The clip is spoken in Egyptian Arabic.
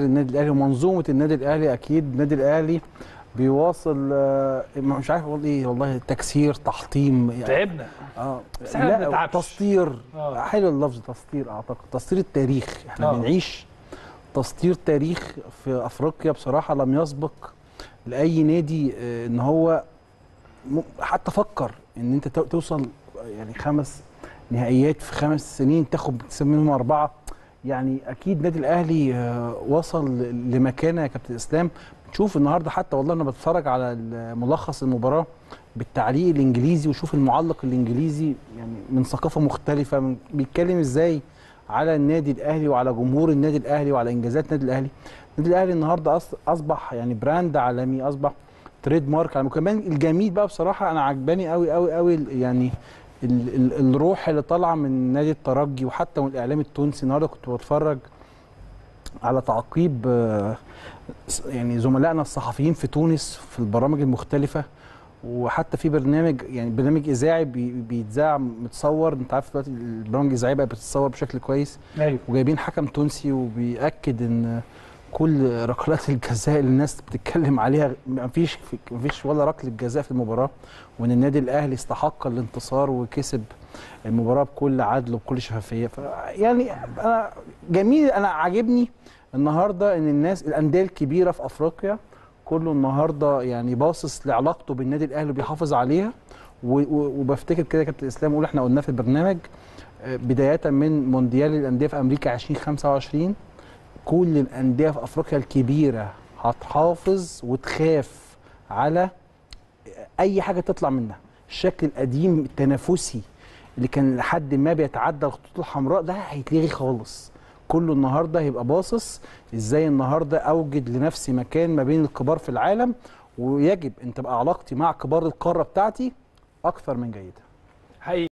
النادي الاهلي ومنظومه النادي الاهلي اكيد النادي الاهلي بيواصل آه، مش عارف اقول ايه والله تكسير تحطيم يعني تعبنا اه بس إحنا ما لا بنتعبش. تسطير آه. حلو اللفظ تسطير اعتقد تسطير التاريخ احنا آه. بنعيش تسطير تاريخ في افريقيا بصراحه لم يسبق لاي نادي آه، ان هو م- حتى فكر ان انت تو- توصل يعني خمس نهائيات في خمس سنين تاخد تكسب منهم اربعه يعني اكيد النادي الاهلي آه، وصل ل- لمكانه يا كابتن اسلام تشوف النهارده حتى والله انا بتفرج على ملخص المباراه بالتعليق الانجليزي وشوف المعلق الانجليزي يعني من ثقافه مختلفه من بيتكلم ازاي على النادي الاهلي وعلى جمهور النادي الاهلي وعلى انجازات النادي الاهلي النادي الاهلي النهارده أص- اصبح يعني براند عالمي اصبح تريد مارك عالمي وكمان الجميل بقى بصراحه انا عجباني قوي قوي قوي يعني ال ال الروح اللي طالعه من نادي الترجي وحتى من الاعلام التونسي النهارده كنت بتفرج على تعقيب آه، س- يعني زملائنا الصحفيين في تونس في البرامج المختلفه وحتى في برنامج يعني برنامج اذاعي بي- بيتذاع متصور انت عارف دلوقتي البرامج الاذاعيه بقت بتتصور بشكل كويس ايوه وجايبين حكم تونسي وبيأكد ان كل ركلات الجزاء اللي الناس بتتكلم عليها مفيش مفيش ولا ركله جزاء في المباراه وان النادي الاهلي استحق الانتصار وكسب المباراه بكل عدل وبكل شفافيه ف يعني انا جميل انا عاجبني النهارده ان الناس الانديه الكبيره في افريقيا كله النهارده يعني باصص لعلاقته بالنادي الاهلي وبيحافظ عليها و- و- وبفتكر كده يا كابتن اسلام قول احنا قلناه في البرنامج آه، بدايه من مونديال الانديه في امريكا 2025 كل الانديه في افريقيا الكبيره هتحافظ وتخاف على اي حاجه تطلع منها الشكل القديم التنافسي اللي كان لحد ما بيتعدى الخطوط الحمراء ده هيتلغي خالص كله النهارده هيبقى باصص ازاي النهارده اوجد لنفسي مكان ما بين الكبار في العالم ويجب ان تبقى علاقتي مع كبار القاره بتاعتي اكثر من جيده حقيقي